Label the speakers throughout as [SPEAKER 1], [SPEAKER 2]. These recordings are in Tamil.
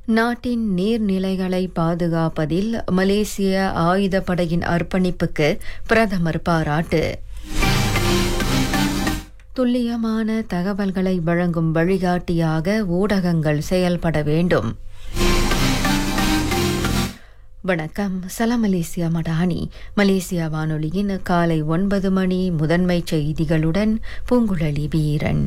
[SPEAKER 1] நாட்டின் நீர்நிலைகளை பாதுகாப்பதில் மலேசிய ஆயுதப்படையின் அர்ப்பணிப்புக்கு பிரதமர் பாராட்டு துல்லியமான தகவல்களை வழங்கும் வழிகாட்டியாக ஊடகங்கள் செயல்பட வேண்டும் வணக்கம் சலாம் மலேசியா மடானி மலேசியா வானொலியின் காலை ஒன்பது மணி முதன்மை செய்திகளுடன் பூங்குழலி வீரன்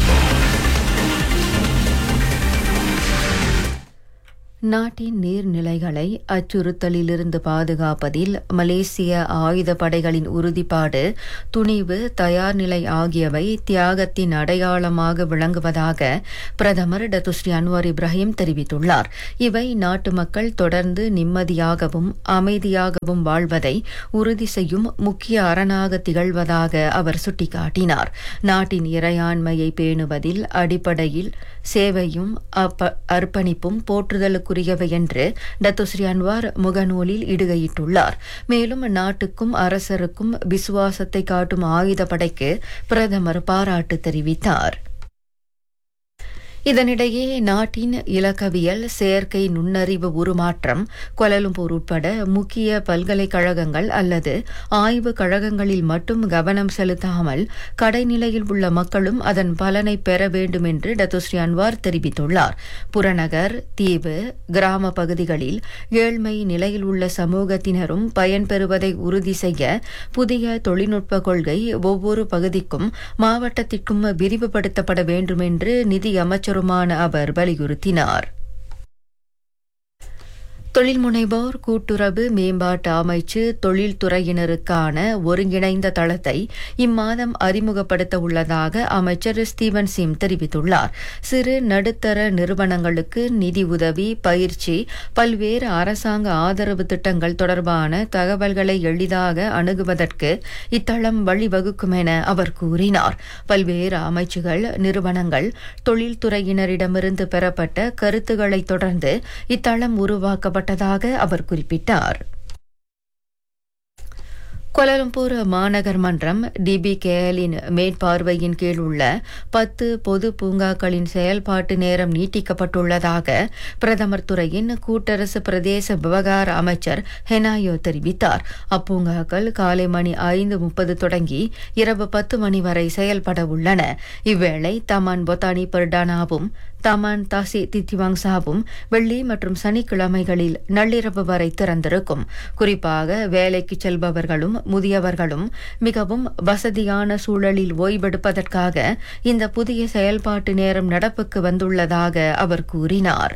[SPEAKER 1] நாட்டின் நீர்நிலைகளை அச்சுறுத்தலிலிருந்து பாதுகாப்பதில் மலேசிய ஆயுத படைகளின் உறுதிப்பாடு துணிவு தயார்நிலை ஆகியவை தியாகத்தின் அடையாளமாக விளங்குவதாக பிரதமர் டத்துஸ்ரீ அன்வார் இப்ராஹிம் தெரிவித்துள்ளார் இவை நாட்டு மக்கள் தொடர்ந்து நிம்மதியாகவும் அமைதியாகவும் வாழ்வதை உறுதி செய்யும் முக்கிய அரணாக திகழ்வதாக அவர் சுட்டிக்காட்டினார் நாட்டின் இறையாண்மையை பேணுவதில் அடிப்படையில் சேவையும் அர்ப்பணிப்பும் போற்றுதலுக்குரியவை என்று டத்துஸ்ரீ அன்வார் முகநூலில் இடுகையிட்டுள்ளார் மேலும் நாட்டுக்கும் அரசருக்கும் விசுவாசத்தை காட்டும் ஆயுதப்படைக்கு பிரதமர் பாராட்டு தெரிவித்தார் இதனிடையே நாட்டின் இலக்கவியல் செயற்கை நுண்ணறிவு உருமாற்றம் கொலலும்பூர் உட்பட முக்கிய பல்கலைக்கழகங்கள் அல்லது ஆய்வு கழகங்களில் மட்டும் கவனம் செலுத்தாமல் கடைநிலையில் உள்ள மக்களும் அதன் பலனை பெற வேண்டும் என்று டத்துஸ்ரீ அன்வார் தெரிவித்துள்ளார் புறநகர் தீவு கிராம பகுதிகளில் ஏழ்மை நிலையில் உள்ள சமூகத்தினரும் பயன்பெறுவதை உறுதி செய்ய புதிய தொழில்நுட்ப கொள்கை ஒவ்வொரு பகுதிக்கும் மாவட்டத்திற்கும் விரிவுபடுத்தப்பட வேண்டும் என்று நிதி அமைச்சர் அமைச்சருமான அவர் வலியுறுத்தினார் தொழில் முனைவோர் கூட்டுறவு மேம்பாட்டு அமைச்சு தொழில்துறையினருக்கான ஒருங்கிணைந்த தளத்தை இம்மாதம் அறிமுகப்படுத்த உள்ளதாக அமைச்சர் ஸ்டீவன் சிம் தெரிவித்துள்ளார் சிறு நடுத்தர நிறுவனங்களுக்கு நிதி உதவி பயிற்சி பல்வேறு அரசாங்க ஆதரவு திட்டங்கள் தொடர்பான தகவல்களை எளிதாக அணுகுவதற்கு இத்தளம் வழிவகுக்கும் என அவர் கூறினார் பல்வேறு அமைச்சுகள் நிறுவனங்கள் தொழில்துறையினரிடமிருந்து பெறப்பட்ட கருத்துக்களை தொடர்ந்து இத்தளம் உருவாக்கப்பட்ட செய்யப்பட்டதாக அவர் குறிப்பிட்டார் கோலாலம்பூர் மாநகர் மன்றம் டிபிகேஎலின் மேற்பார்வையின் கீழ் உள்ள பத்து பொது பூங்காக்களின் செயல்பாட்டு நேரம் நீட்டிக்கப்பட்டுள்ளதாக பிரதமர் துறையின் கூட்டரசு பிரதேச விவகார அமைச்சர் ஹெனாயோ தெரிவித்தார் அப்பூங்காக்கள் காலை மணி ஐந்து முப்பது தொடங்கி இரவு பத்து மணி வரை செயல்பட உள்ளன இவ்வேளை தமான் பொத்தானி பர்டானாவும் தமான் தாசி தித்திவாங்சாவும் வெள்ளி மற்றும் சனிக்கிழமைகளில் நள்ளிரவு வரை திறந்திருக்கும் குறிப்பாக வேலைக்கு செல்பவர்களும் முதியவர்களும் மிகவும் வசதியான சூழலில் ஓய்வெடுப்பதற்காக இந்த புதிய செயல்பாட்டு நேரம் நடப்புக்கு வந்துள்ளதாக அவர் கூறினார்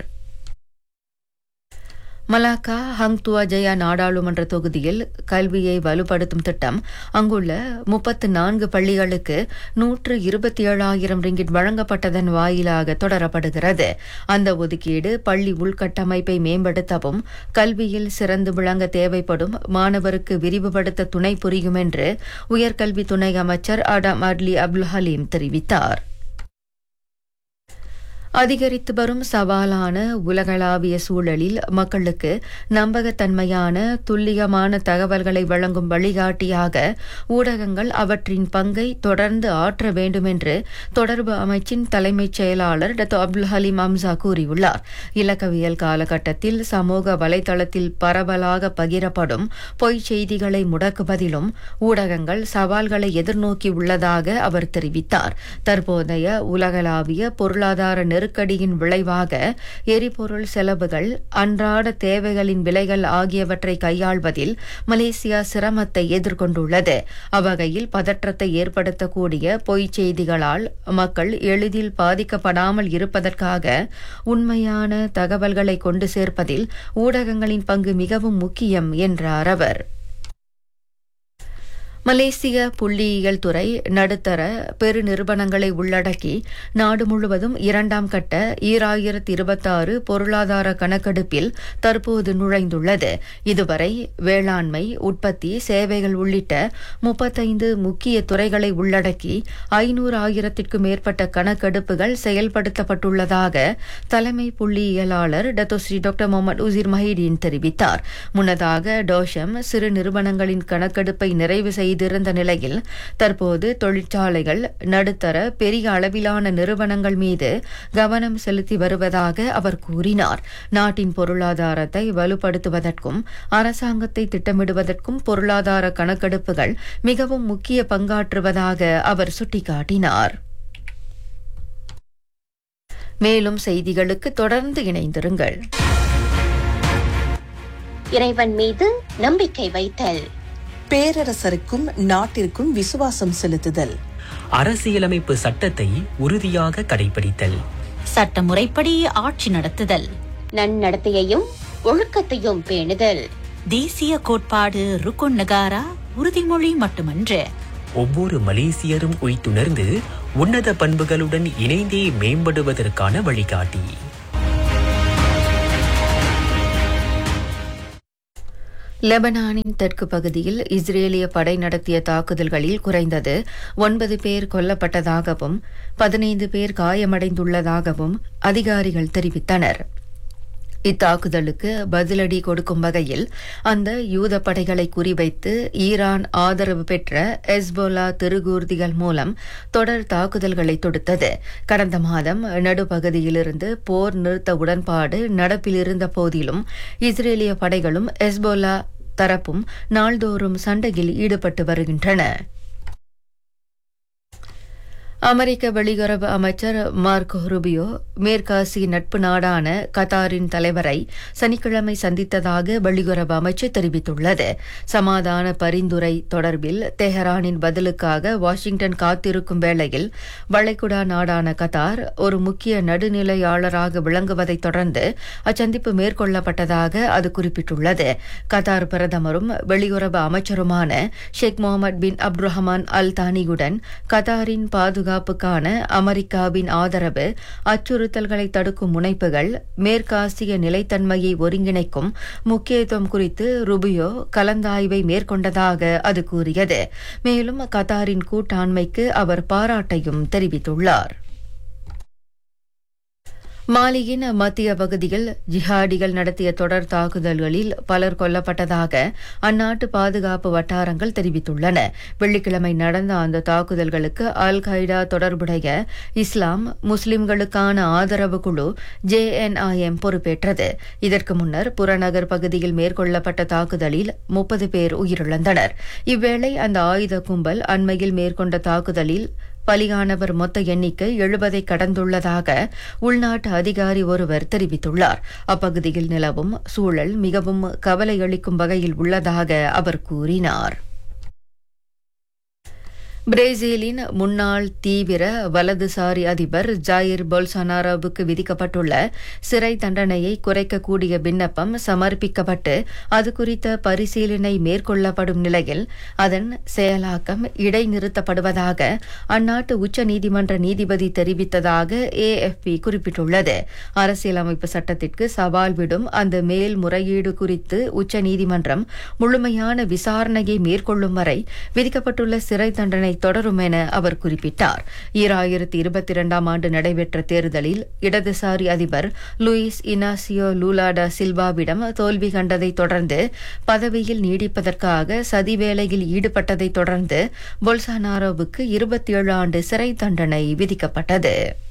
[SPEAKER 1] மலாக்கா ஹங்துவா ஜயா நாடாளுமன்ற தொகுதியில் கல்வியை வலுப்படுத்தும் திட்டம் அங்குள்ள முப்பத்து நான்கு பள்ளிகளுக்கு நூற்று இருபத்தி ஏழாயிரம் ரிங்கிட் வழங்கப்பட்டதன் வாயிலாக தொடரப்படுகிறது அந்த ஒதுக்கீடு பள்ளி உள்கட்டமைப்பை மேம்படுத்தவும் கல்வியில் சிறந்து விளங்க தேவைப்படும் மாணவருக்கு விரிவுபடுத்த துணை புரியும் என்று உயர்கல்வி துணை அமைச்சர் அடாம் அட்லி அப்துல் ஹலீம் தெரிவித்தார் அதிகரித்து வரும் சவாலான உலகளாவிய சூழலில் மக்களுக்கு நம்பகத்தன்மையான துல்லியமான தகவல்களை வழங்கும் வழிகாட்டியாக ஊடகங்கள் அவற்றின் பங்கை தொடர்ந்து ஆற்ற வேண்டும் என்று தொடர்பு அமைச்சின் தலைமைச் செயலாளர் டத்தோ அப்துல் ஹலீம் அம்சா கூறியுள்ளார் இலக்கவியல் காலகட்டத்தில் சமூக வலைதளத்தில் பரவலாக பகிரப்படும் பொய் செய்திகளை முடக்குவதிலும் ஊடகங்கள் சவால்களை எதிர்நோக்கி உள்ளதாக அவர் தெரிவித்தார் தற்போதைய உலகளாவிய பொருளாதார நெருக்கடியின் விளைவாக எரிபொருள் செலவுகள் அன்றாட தேவைகளின் விலைகள் ஆகியவற்றை கையாள்வதில் மலேசியா சிரமத்தை எதிர்கொண்டுள்ளது அவ்வகையில் பதற்றத்தை ஏற்படுத்தக்கூடிய பொய்ச் செய்திகளால் மக்கள் எளிதில் பாதிக்கப்படாமல் இருப்பதற்காக உண்மையான தகவல்களை கொண்டு சேர்ப்பதில் ஊடகங்களின் பங்கு மிகவும் முக்கியம் என்றார் அவர் மலேசிய புள்ளியியல் துறை நடுத்தர பெருநிறுவனங்களை உள்ளடக்கி நாடு முழுவதும் இரண்டாம் கட்ட ஈராயிரத்தி இருபத்தாறு பொருளாதார கணக்கெடுப்பில் தற்போது நுழைந்துள்ளது இதுவரை வேளாண்மை உற்பத்தி சேவைகள் உள்ளிட்ட முப்பத்தைந்து முக்கிய துறைகளை உள்ளடக்கி ஐநூறு ஆயிரத்திற்கும் மேற்பட்ட கணக்கெடுப்புகள் செயல்படுத்தப்பட்டுள்ளதாக தலைமை புள்ளியியலாளர் Datuk Seri doctor Mohamed Uzir Mahidin தெரிவித்தார் முன்னதாக டோஷம் சிறு நிறுவனங்களின் கணக்கெடுப்பை நிறைவு செய்து செய்திருந்த நிலையில் தற்போது தொழிற்சாலைகள் நடுத்தர பெரிய அளவிலான நிறுவனங்கள் மீது கவனம் செலுத்தி வருவதாக அவர் கூறினார் நாட்டின் பொருளாதாரத்தை வலுப்படுத்துவதற்கும் அரசாங்கத்தை திட்டமிடுவதற்கும் பொருளாதார கணக்கெடுப்புகள் மிகவும் முக்கிய பங்காற்றுவதாக அவர் சுட்டிக்காட்டினார் மேலும் செய்திகளுக்கு தொடர்ந்து இணைந்திருங்கள்
[SPEAKER 2] இறைவன் மீது நம்பிக்கை வைத்தல்
[SPEAKER 3] பேரரசருக்கும் நாட்டிற்கும் விசுவாசம் செலுத்துதல்
[SPEAKER 4] அரசியலமைப்பு சட்டத்தை உறுதியாக கடைபிடித்தல்
[SPEAKER 5] சட்டமுறைப்படி ஆட்சி நடத்துதல்
[SPEAKER 2] நன்னடத்தையையும் ஒழுக்கத்தையும் பேணுதல்
[SPEAKER 5] தேசிய கோட்பாடு ருக்குன் நகாரா உறுதிமொழி மட்டுமன்று
[SPEAKER 4] ஒவ்வொரு மலேசியரும் உய்த்துணர்ந்து உன்னத பண்புகளுடன் இணைந்தே மேம்படுவதற்கான வழிகாட்டி
[SPEAKER 1] லெபனானின் தெற்கு பகுதியில் இஸ்ரேலிய படை நடத்திய தாக்குதல்களில் குறைந்தது ஒன்பது பேர் கொல்லப்பட்டதாகவும் பதினைந்து பேர் காயமடைந்துள்ளதாகவும் அதிகாரிகள் தெரிவித்தனர் இத்தாக்குதலுக்கு பதிலடி கொடுக்கும் வகையில் அந்த யூத படைகளை குறிவைத்து ஈரான் ஆதரவு பெற்ற எஸ்போலா திருகூர்திகள் மூலம் தொடர் தாக்குதல்களை தொடுத்தது கடந்த மாதம் நடுப்பகுதியிலிருந்து போர் நிறுத்த உடன்பாடு நடப்பில் இருந்த போதிலும் இஸ்ரேலிய படைகளும் எஸ்போலா தரப்பும் நாள்தோறும் சண்டையில் ஈடுபட்டு வருகின்றன அமெரிக்க வெளியுறவு அமைச்சர் மார்க்கோ ரூபியோ மேற்காசிய நட்பு நாடான கத்தாரின் தலைவரை சனிக்கிழமை சந்தித்ததாக வெளியுறவு அமைச்சு தெரிவித்துள்ளது சமாதான பரிந்துரை தொடர்பில் தெஹரானின் பதிலுக்காக வாஷிங்டன் காத்திருக்கும் வேளையில் வளைகுடா நாடான கத்தார் ஒரு முக்கிய நடுநிலையாளராக விளங்குவதைத் தொடர்ந்து அச்சந்திப்பு மேற்கொள்ளப்பட்டதாக அது குறிப்பிட்டுள்ளது கத்தார் பிரதமரும் வெளியுறவு அமைச்சருமான ஷேக் முகமது பின் அப்துரஹமான் அல் தானியுடன் கத்தாரின் பாதுகாப்பு பாதுகாப்புக்கான அமெரிக்காவின் ஆதரவு அச்சுறுத்தல்களை தடுக்கும் முனைப்புகள் மேற்காசிய நிலைத்தன்மையை ஒருங்கிணைக்கும் முக்கியத்துவம் குறித்து ருபியோ கலந்தாய்வை மேற்கொண்டதாக அது கூறியது மேலும் கத்தாரின் கூட்டாண்மைக்கு அவர் பாராட்டையும் தெரிவித்துள்ளார் மாலியின் மத்திய பகுதியில் ஜிஹாடிகள் நடத்திய தொடர் தாக்குதல்களில் பலர் கொல்லப்பட்டதாக அந்நாட்டு பாதுகாப்பு வட்டாரங்கள் தெரிவித்துள்ளன வெள்ளிக்கிழமை நடந்த அந்த தாக்குதல்களுக்கு அல் qaeda தொடர்புடைய இஸ்லாம் முஸ்லிம்களுக்கான ஆதரவு குழு ஜேஎன்ஐஎம் பொறுப்பேற்றது இதற்கு முன்னர் புறநகர் பகுதியில் மேற்கொள்ளப்பட்ட தாக்குதலில் முப்பது பேர் உயிரிழந்தனர் இவ்வேளை அந்த ஆயுத கும்பல் அண்மையில் மேற்கொண்ட தாக்குதலில் பலியானவர் மொத்த எண்ணிக்கை எழுபதை கடந்துள்ளதாக உள்நாட்டு அதிகாரி ஒருவர் தெரிவித்துள்ளார் அப்பகுதியில் நிலவும் சூழல் மிகவும் கவலையளிக்கும் வகையில் உள்ளதாக அவர் கூறினார் பிரேசிலின் முன்னாள் தீவிர வலதுசாரி அதிபர் ஜாயிர் பொல்சனாரோவுக்கு விதிக்கப்பட்டுள்ள சிறை தண்டனையை குறைக்கக்கூடிய விண்ணப்பம் சமர்ப்பிக்கப்பட்டு அது குறித்த பரிசீலனை மேற்கொள்ளப்படும் நிலையில் அதன் செயலாக்கம் இடைநிறுத்தப்படுவதாக அந்நாட்டு உச்சநீதிமன்ற நீதிபதி தெரிவித்ததாக ஏஎஃப்பி குறிப்பிட்டுள்ளது அரசியலமைப்பு சட்டத்திற்கு சவால் விடும் அந்த மேல்முறையீடு குறித்து உச்சநீதிமன்றம் முழுமையான விசாரணையை மேற்கொள்ளும் வரை விதிக்கப்பட்டுள்ள சிறை தண்டனை தொடரும் என அவர் குறிப்பிட்டார் ஈராயிரத்தி இருபத்தி இரண்டாம் ஆண்டு நடைபெற்ற தேர்தலில் இடதுசாரி அதிபர் லூயிஸ் இனாசியோ லூலாடா சில்வாவிடம் தோல்வி கண்டதைத் தொடர்ந்து பதவியில் நீடிப்பதற்காக சதி வேலையில் ஈடுபட்டதைத் தொடர்ந்து பொல்சானாரோவுக்கு இருபத்தி ஏழு ஆண்டு சிறை தண்டனை விதிக்கப்பட்டது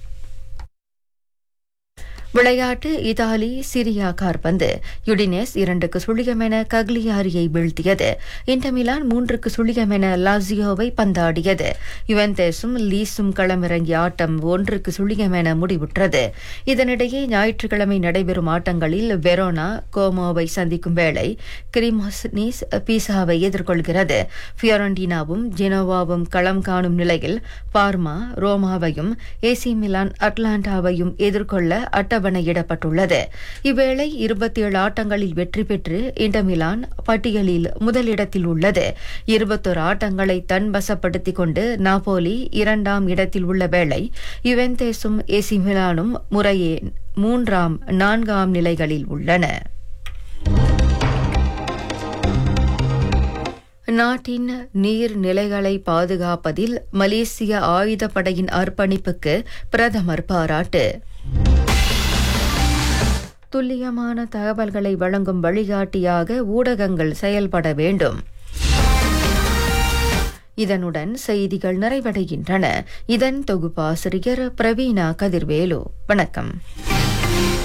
[SPEAKER 1] விளையாட்டு இத்தாலி சிரியா கார்பந்து யுடினெஸ் இரண்டுக்கு சுழியம் என கக்லியாரியை வீழ்த்தியது இன்டமிலான் மூன்றுக்கு சுழியம் என லாசியோவை பந்தாடியது யுவெந்தேஸும் லீஸும் களமிறங்கிய ஆட்டம் ஒன்றுக்கு சுழியம் என முடிவுற்றது இதனிடையே ஞாயிற்றுக்கிழமை நடைபெறும் ஆட்டங்களில் வெரோனா கோமோவை சந்திக்கும் வேளை கிரிமோஸ்னீஸ் பீசாவை எதிர்கொள்கிறது ஃபியோரண்டினாவும் ஜெனோவாவும் களம் காணும் நிலையில் பார்மா ரோமாவையும் ஏசி மிலான் அட்லாண்டாவையும் எதிர்கொள்ள அட்டவணையிடப்பட்டுள்ளது இவ்வேளை இருபத்தி ஏழு ஆட்டங்களில் வெற்றி பெற்று இன்டமிலான் பட்டியலில் முதலிடத்தில் உள்ளது இருபத்தொரு ஆட்டங்களை தன்வசப்படுத்திக் கொண்டு நாபோலி இரண்டாம் இடத்தில் உள்ள வேளை யுவெந்தேஸும் ஏசி மிலானும் முறையே மூன்றாம் நான்காம் நிலைகளில் உள்ளன நாட்டின் நீர்நிலைகளை பாதுகாப்பதில் மலேசிய ஆயுதப்படையின் அர்ப்பணிப்புக்கு பிரதமர் பாராட்டு துல்லியமான தகவல்களை வழங்கும் வழிகாட்டியாக ஊடகங்கள் செயல்பட வேண்டும் இதனுடன் செய்திகள் நிறைவடைகின்றன இதன் தொகுப்பாசிரியர் பிரவீணா கதிர்வேலு வணக்கம்